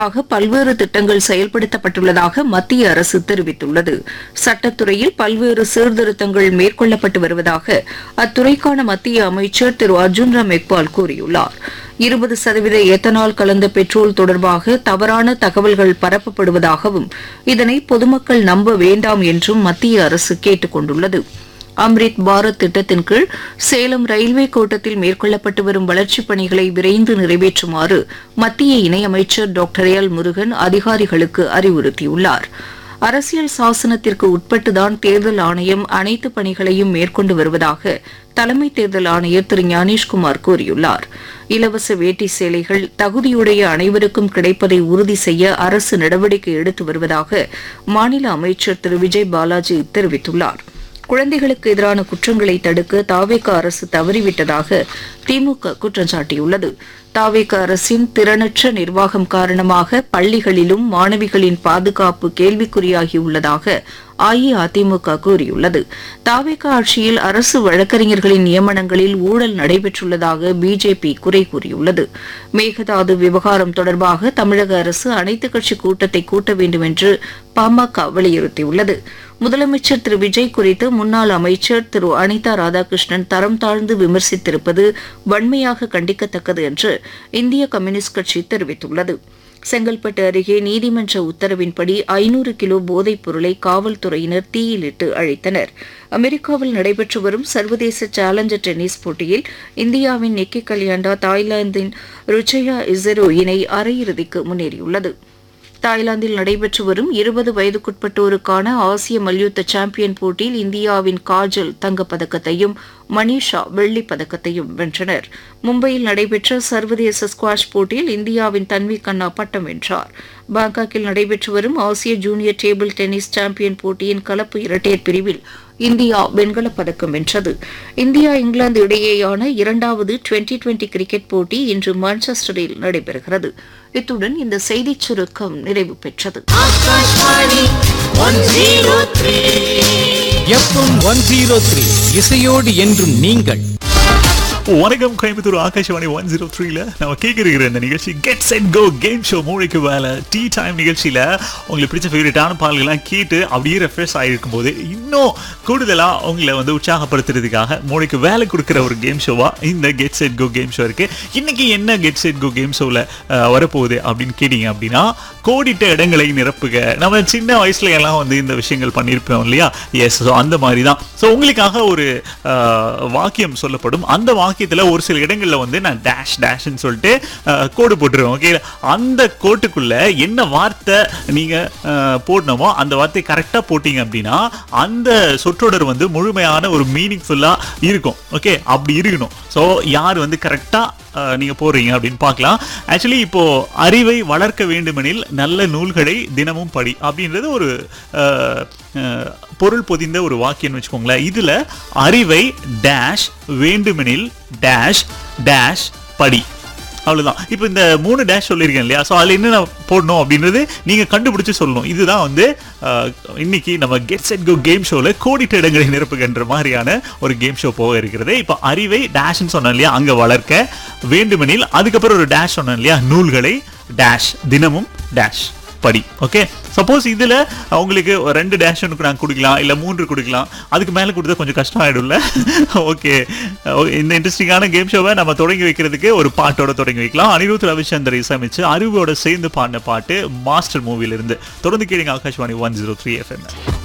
ஆக பல்வேறு திட்டங்கள் செயல்படுத்தப்பட்டுள்ளதாக மத்திய அரசு தெரிவித்துள்ளது சட்டத்துறையில் பல்வேறு சீர்திருத்தங்கள் மேற்கொள்ளப்பட்டு வருவதாக அத்துறைக்கான மத்திய அமைச்சர் திரு அர்ஜுன் ராம் மெக்வால் கூறியுள்ளார் இருபது சதவீத எத்தனால் கலந்த பெட்ரோல் தொடர்பாக தவறான தகவல்கள் பரப்பப்படுவதாகவும் இதனை பொதுமக்கள் நம்ப வேண்டாம் என்றும் மத்திய அரசு கேட்டுக் கொண்டுள்ளது அம்ரித் பாரத் திட்டத்தின் கீழ் சேலம் ரயில்வே கோட்டத்தில் மேற்கொள்ளப்பட்டு வரும் வளர்ச்சிப் பணிகளை விரைந்து நிறைவேற்றுமாறு மத்திய இணையமைச்சர் டாக்டர் எல் முருகன் அதிகாரிகளுக்கு அறிவுறுத்தியுள்ளார் அரசியல் சாசனத்திற்கு உட்பட்டுதான் தேர்தல் ஆணையம் அனைத்து பணிகளையும் மேற்கொண்டு வருவதாக தலைமை தேர்தல் ஆணையர் திரு ஞானேஷ்குமார் கூறியுள்ளார் இலவச வேட்டி சேலைகள் தகுதியுடைய அனைவருக்கும் கிடைப்பதை உறுதி செய்ய அரசு நடவடிக்கை எடுத்து வருவதாக மாநில அமைச்சர் திரு விஜய் பாலாஜி தெரிவித்துள்ளார் குழந்தைகளுக்கு எதிரான குற்றங்களை தடுக்க தாவேக அரசு தவறிவிட்டதாக திமுக குற்றம் சாட்டியுள்ளது தாவேக அரசின் திறனற்ற நிர்வாகம் காரணமாக பள்ளிகளிலும் மாணவிகளின் பாதுகாப்பு கேள்விக்குறியாகியுள்ளதாக அஇஅதிமுக கூறியுள்ளது தாவேக ஆட்சியில் அரசு வழக்கறிஞர்களின் நியமனங்களில் ஊழல் நடைபெற்றுள்ளதாக பிஜேபி குறை கூறியுள்ளது மேகதாது விவகாரம் தொடர்பாக தமிழக அரசு அனைத்துக் கட்சி கூட்டத்தை கூட்ட வேண்டும் என்று பாமக வலியுறுத்தியுள்ளது முதலமைச்சர் திரு விஜய் குறித்து முன்னாள் அமைச்சர் திரு அனிதா ராதாகிருஷ்ணன் தரம் தாழ்ந்து விமர்சித்திருப்பது வன்மையாக கண்டிக்கத்தக்கது என்று இந்திய கம்யூனிஸ்ட் கட்சி தெரிவித்துள்ளது செங்கல்பட்டு அருகே நீதிமன்ற உத்தரவின்படி ஐநூறு கிலோ போதைப் பொருளை காவல்துறையினர் தீயிலிட்டு அழித்தனர் அமெரிக்காவில் நடைபெற்று வரும் சர்வதேச சேலஞ்சர் டென்னிஸ் போட்டியில் இந்தியாவின் நிக்கி கல்யாண்டா தாய்லாந்தின் ருச்சயா இசரோ இணை அரையிறுதிக்கு முன்னேறியுள்ளது தாய்லாந்தில் நடைபெற்று வரும் இருபது வயதுக்குட்பட்டோருக்கான ஆசிய மல்யுத்த சாம்பியன் போட்டியில் இந்தியாவின் காஜல் தங்கப்பதக்கத்தையும் மனிஷா வெள்ளிப் பதக்கத்தையும் வென்றனர் மும்பையில் நடைபெற்ற சர்வதேச ஸ்குவாஷ் போட்டியில் இந்தியாவின் தன்வி கண்ணா பட்டம் வென்றார் பாங்காக்கில் நடைபெற்று வரும் ஆசிய ஜூனியர் டேபிள் டென்னிஸ் சாம்பியன் போட்டியின் கலப்பு இரட்டையர் பிரிவில் இந்தியா வெண்கலப் பதக்கம் வென்றது இந்தியா இங்கிலாந்து இடையேயான இரண்டாவது டுவெண்டி டுவெண்டி கிரிக்கெட் போட்டி இன்று மான்செஸ்டரில் நடைபெறுகிறது இத்துடன் இந்த செய்திச் சுருக்கம் நிறைவு பெற்றது Akashvani one zero three FM one zero three இசையோடு என்றும் நீங்கள் வணக்கம் கோயம்புத்தூர் ஆகாஷவாணி ஒன் ஜீரோ த்ரீல நம்ம கேட்கிற இந்த நிகழ்ச்சி get set go game show மூளைக்கு வேலை டீ டைம் நிகழ்ச்சியில் உங்களுக்கு பிடிச்ச ஃபேவரட்டான பாடல்கள்லாம் கேட்டு அப்படியே ரெஃப்ரெஷ் ஆகிருக்கும் போது இன்னும் கூடுதலாக உங்களை வந்து உற்சாகப்படுத்துறதுக்காக மூளைக்கு வேலை கொடுக்குற ஒரு கேம் ஷோவாக இந்த get set go game show இருக்கு இன்னைக்கு என்ன கெட் செட் கோ கேம் ஷோவில் வரப்போகுது அப்படின்னு கேட்டீங்க அப்படின்னா கோடிட்ட இடங்களை நிரப்புக நம்ம சின்ன வயசுல எல்லாம் வந்து இந்த விஷயங்கள் பண்ணியிருப்போம் இல்லையா எஸ் ஸோ அந்த மாதிரி தான் ஸோ உங்களுக்காக ஒரு அஹ், வாக்கியம் சொல்லப்படும் அந்த வாக்கியத்தில் ஒரு சில இடங்களில் வந்து நான் டேஷ் டேஷ்னு சொல்லிட்டு அஹ், கோடு போட்டுருவேன் ஓகே அந்த கோட்டுக்குள்ள என்ன வார்த்தை நீங்கள் போடணுமோ அந்த வார்த்தை கரெக்டாக போட்டீங்க அப்படின்னா அந்த சொற்றொடர் வந்து முழுமையான ஒரு மீனிங்ஃபுல்லாக இருக்கும் ஓகே அப்படி இருக்கணும் ஸோ யார் வந்து கரெக்டாக நீங்கள் போடுறீங்க அப்படின்னு பார்க்கலாம் ஆக்சுவலி இப்போ அறிவை வளர்க்க வேண்டுமெனில் நல்ல நூல்களை தினமும் படி அப்படின்றது ஒரு அஹ், அஹ், பொருள் பொதிந்த ஒரு வாக்கியம்னு வச்சுக்கோங்களேன் இதுல அறிவை டேஷ் வேண்டுமெனில் டேஷ் டேஷ் படி அவ்வளவுதான் இப்போ இந்த மூணு டேஷ் சொல்லியிருக்கேன் இல்லையா ஸோ அதில் என்னென்ன போடணும் அப்படின்றது நீங்கள் கண்டுபிடிச்சு சொல்லணும் இதுதான் வந்து அஹ், இன்னைக்கு நம்ம கெட் செட் கோ கேம் ஷோவில் கோடிட்ட இடங்களை நிரப்புகின்ற மாதிரியான ஒரு கேம் ஷோ போக இருக்கிறது இப்போ அறிவை டேஷ்னு சொன்னேன் இல்லையா அங்கே வளர்க்க வேண்டுமெனில் அதுக்கப்புறம் ஒரு டேஷ் சொன்னேன் இல்லையா நூல்களை டேஷ் தினமும் டேஷ் படி ஓகே சப்போஸ் இதில் உங்களுக்கு ஒரு ரெண்டு டேஷ் ஒன்று நாங்கள் கொடுக்கலாம் இல்லை மூன்று கொடுக்கலாம் அதுக்கு மேலே கொடுத்தா கொஞ்சம் கஷ்டம் ஆகிடும்ல ஓகே இந்த இன்ட்ரெஸ்டிங்கான கேம் ஷோவை நம்ம தொடங்கி வைக்கிறதுக்கு ஒரு பாட்டோட தொடங்கி வைக்கலாம் அனிருத் ரவிச்சந்தர் இசையமைச்சு அறிவோட சேர்ந்து பாடின பாட்டு மாஸ்டர் மூவிலிருந்து தொடர்ந்து கேளுங்க Akashvani one zero three FM